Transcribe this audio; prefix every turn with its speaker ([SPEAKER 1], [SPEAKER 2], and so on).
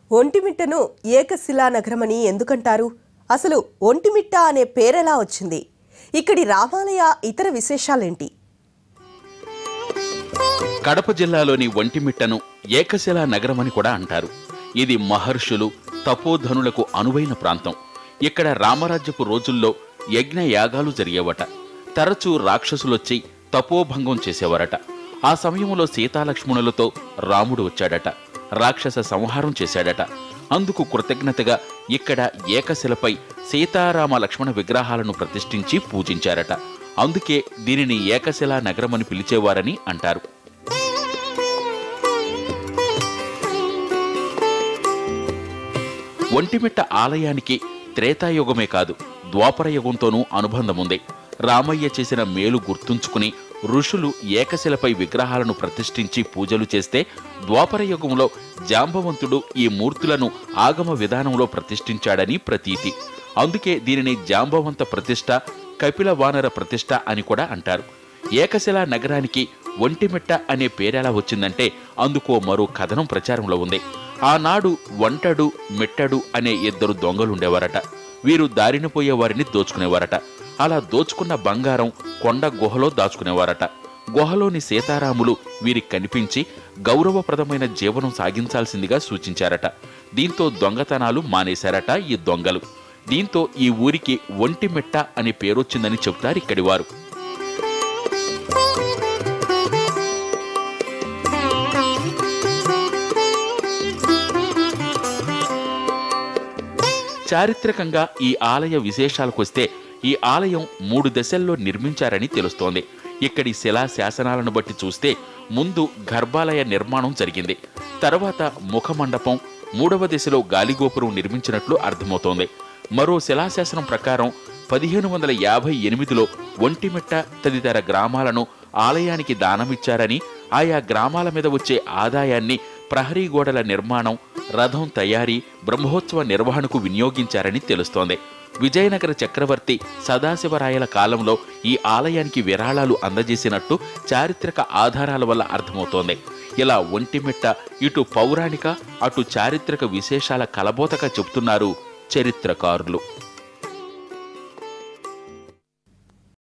[SPEAKER 1] ఒంటిమిట్టను ఏకశిలా నగరమని ఎందుకంటారు అసలు ఒంటిమిట్ట అనే పేరెలా వచ్చింది ఇక్కడి రామాలయ ఇతర విశేషాలేంటి
[SPEAKER 2] కడప జిల్లాలోని ఒంటిమిట్టను ఏకశిలా నగరమని కూడా అంటారు ఇది మహర్షులు తపోధనులకు అనువైన ప్రాంతం ఇక్కడ రామరాజ్యపు రోజుల్లో యజ్ఞ యాగాలు జరిగేవట తరచూ రాక్షసులొచ్చి తపోభంగం చేసేవారట ఆ సమయంలో సీతాలక్ష్మణులతో రాముడు వచ్చాడట రాక్షస సంహారం చేశాడట అందుకు కృతజ్ఞతగా ఇక్కడ ఏకశిలపై సీతారామ లక్ష్మణ విగ్రహాలను ప్రతిష్ఠించి పూజించారట అందుకే దీనిని ఏకశిలా నగరమని పిలిచేవారని అంటారు ఒంటిమిట్ట ఆలయానికి త్రేతాయుగమే కాదు ద్వాపర యుగంతోనూ అనుబంధముంది రామయ్య చేసిన మేలు గుర్తుంచుకుని ఋషులు ఏకశిలపై విగ్రహాలను ప్రతిష్ఠించి పూజలు చేస్తే ద్వాపర యుగంలో జాంబవంతుడు ఈ మూర్తులను ఆగమ విధానంలో ప్రతిష్ఠించాడని ప్రతీతి అందుకే దీనిని జాంబవంత ప్రతిష్ఠ కపిల వానర ప్రతిష్ఠ అని కూడా అంటారు ఏకశిలా నగరానికి ఒంటిమిట్ట అనే పేరెలా వచ్చిందంటే అందుకో మరో కథనం ప్రచారంలో ఉంది ఆనాడు వంటడు మిట్టడు అనే ఇద్దరు దొంగలుండేవారట వీరు దారిన పోయే వారిని దోచుకునేవారట అలా దోచుకున్న బంగారం కొండ గుహలో దాచుకునేవారట గుహలోని సీతారాములు వీరికి కనిపించి గౌరవప్రదమైన జీవనం సాగించాల్సిందిగా సూచించారట దీంతో దొంగతనాలు మానేశారట ఈ దొంగలు దీంతో ఈ ఊరికి ఒంటిమిట్ట అనే పేరొచ్చిందని చెబుతారు ఇక్కడి వారు చారిత్రకంగా ఈ ఆలయ విశేషాలకొస్తే ఈ ఆలయం మూడు దశల్లో నిర్మించారని తెలుస్తోంది ఇక్కడి శిలా శాసనాలను బట్టి చూస్తే ముందు గర్భాలయ నిర్మాణం జరిగింది తర్వాత ముఖమండపం మూడవ దశలో గాలిగోపురం నిర్మించినట్లు అర్థమవుతోంది మరో శిలాశాసనం ప్రకారం పదిహేను వందల యాభై ఎనిమిదిలో ఒంటిమిట్ట తదితర గ్రామాలను ఆలయానికి దానమిచ్చారని ఆయా గ్రామాల మీద వచ్చే ఆదాయాన్ని ప్రహరీ గోడల నిర్మాణం రథం తయారీ బ్రహ్మోత్సవ నిర్వహణకు వినియోగించారని తెలుస్తోంది విజయనగర చక్రవర్తి సదాశివరాయల కాలంలో ఈ ఆలయానికి విరాళాలు అందజేసినట్టు చారిత్రక ఆధారాల వల్ల అర్థమవుతోంది ఇలా ఒంటిమిట్ట ఇటు పౌరాణిక అటు చారిత్రక విశేషాల కలబోతగా చెబుతున్నారు చరిత్రకారులు